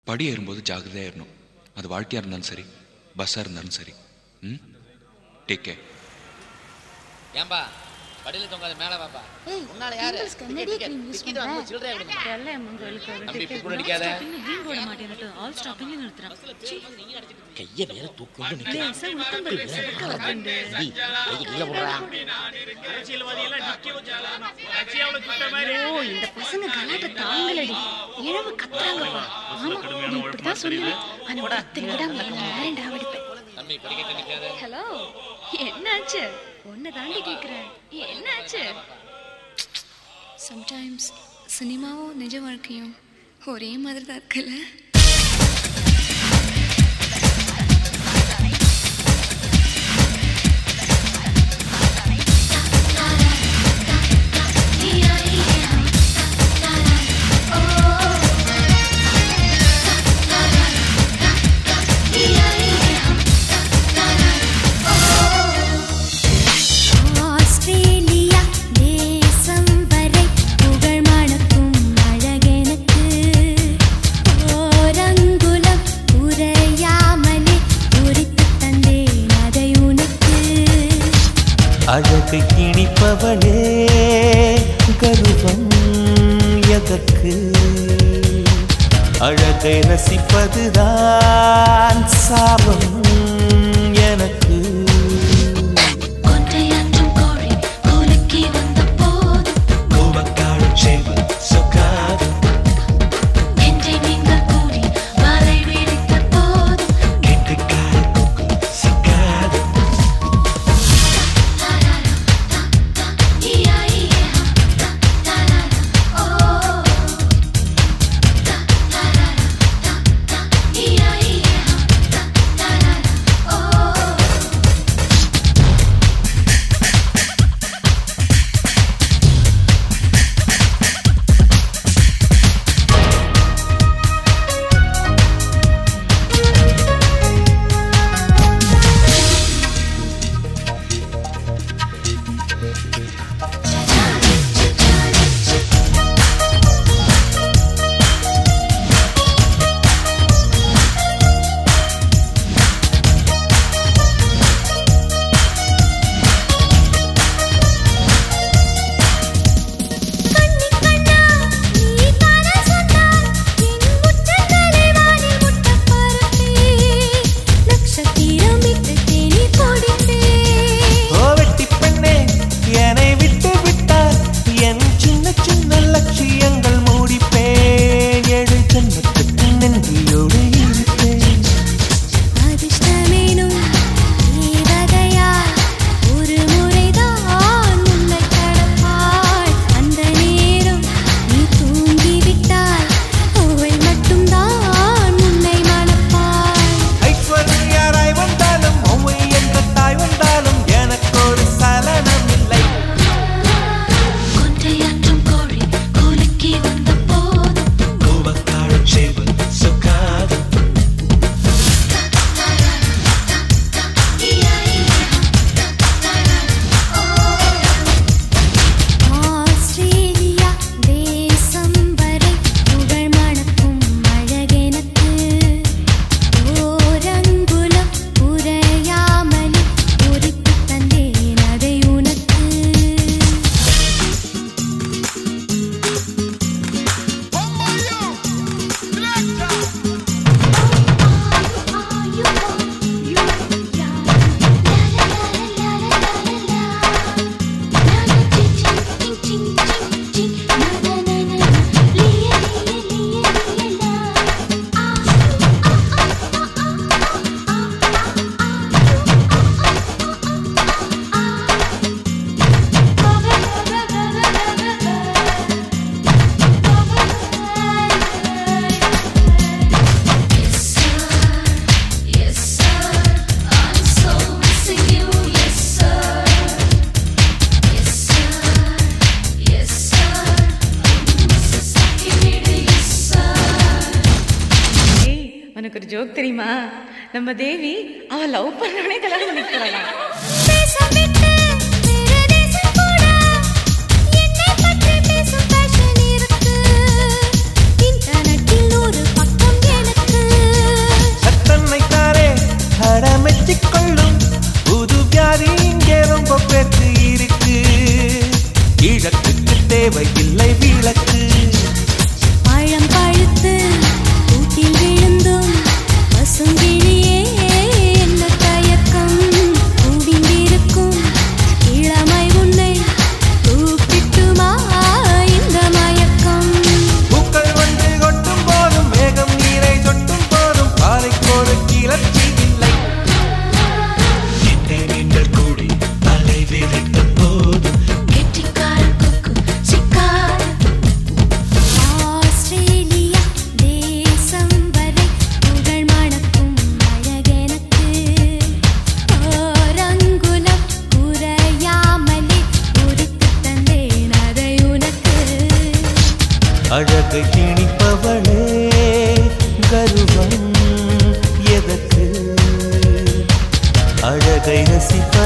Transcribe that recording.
படி ஏறும்போது ஜாகிரதையாக ஏறணும் அது வாழ்க்கையாக இருந்தாலும் சரி பஸ்ஸாக இருந்தாலும் சரி ம் டேக் கேர் ஏன்பா படியில தொங்காத மேல வாப்பா ஏய், உன்னால யாரு pimples க்கு என்னடி டிக்கெட், cream use டிக்கெட் பண்ற? வாங்க சில்லறையா கொடுங்க வெள்ளையம்மன் கோயிலுக்கு ஒரு தம்பி, ticket. இப்படி அடிக்காத. Non-stopping green போட மாட்டேன்னுட்டு all stopping ல நிறுத்துறான். சீ, கைய வேற தூக்கி வந்து நிக்கிறேன் லேசா உளுத்தம் பருப்பு சேர்க்க வருதுண்டு. டேய், கையை கீழே போடுறா ஐயோ, இந்த பசங்க கலாட்டை தாங்கலடி. இழவு கத்துறாங்கப்பா. ஆமா, நீ இப்படித்தான் சொல்லுவ. ஆனா பத்து நிமிடம் நான் வேறேன்டா வெடிப்பேன். தம்பி படிக்கட்டு நிக்காத ஹலோ என்னாச்சு உன்னை தாண்டி கேக்குறேன் என்னாச்சு சம்டைம்ஸ் சினிமாவும் நிஜ வாழ்க்கையும் ஒரே மாதிரி தான் இருக்குல்ல ஆஸ்திரேலியா தேசம் வரை புகழ் மணக்கும் அழகெனக்கு ஓரங்குலம் உரையாமலே உரித்து தந்தேன் அதை உனக்கு அழகு இனிப்பவளே கருவம் எதற்கு அழகை ரசிப்பதுதான் சாபம் எனக்கு கொன்றையாற்றும் கோழி கூலுக்கி வந்த போது நெஞ்சை நீங்கள் கூடி வலை விரித்த போது கண்ணி கண்ணா நீ தான சொன்னாய் என் முற்றங்களை வாரி முட்ட பரப்பே நட்சத்திரமிட்டு தேனி குடிப்பே ஓ வெட்டி பெண்ணே என்னை விட்டு விட்டார் என் சின்ன சின்ன லட்சியங்கள் மூடிப்பேன் ஏழு ஜன்மத்துக்கு நன்றியோடு இருப்பேன் அதிர்ஷ்டமேனும் தேவதையா ஒரு முறைதான் உன்னை கடப்பாய் அந்த நேரம் நீ தூங்கிவிட்டால் அவள் மட்டும்தான் உன்னை மணப்பாய் ஐஸ்வர்யாராய் வந்தாலும் ஒவ்வை என்ற தாய் வந்தாலும் எனக்கு ஒரு சலனம் இல்லை கொன்றையாற்றும் கோழி கூலுக்கி வந்த போது ஆஸ்திரேலியா தேசம் வரை புகழ் மணக்கும் அழகெனக்கு ஓரங்குலம் உரையாமலே உரித்து தந்தேன் அதை உனக்கு Yes, sir. I'm so missing you. Yes, sir. Yes, sir. Yes, sir. Mississippi வீடு. Yes, sir. ஏய், உனக்கு ஒரு ஜோக் தெரியுமா நம்ம தேவி அவ லவ் பண்ணவனே கல்யாணம் பண்ணிக்கிறாளாம் தேசம் விட்டு வேறு தேசம் கூட என்னை பற்றி பேசும் fashion இருக்கு. இன்டர்நெட்டில் ஒரு பக்கம் எனக்கு அழகை ரசிப்ப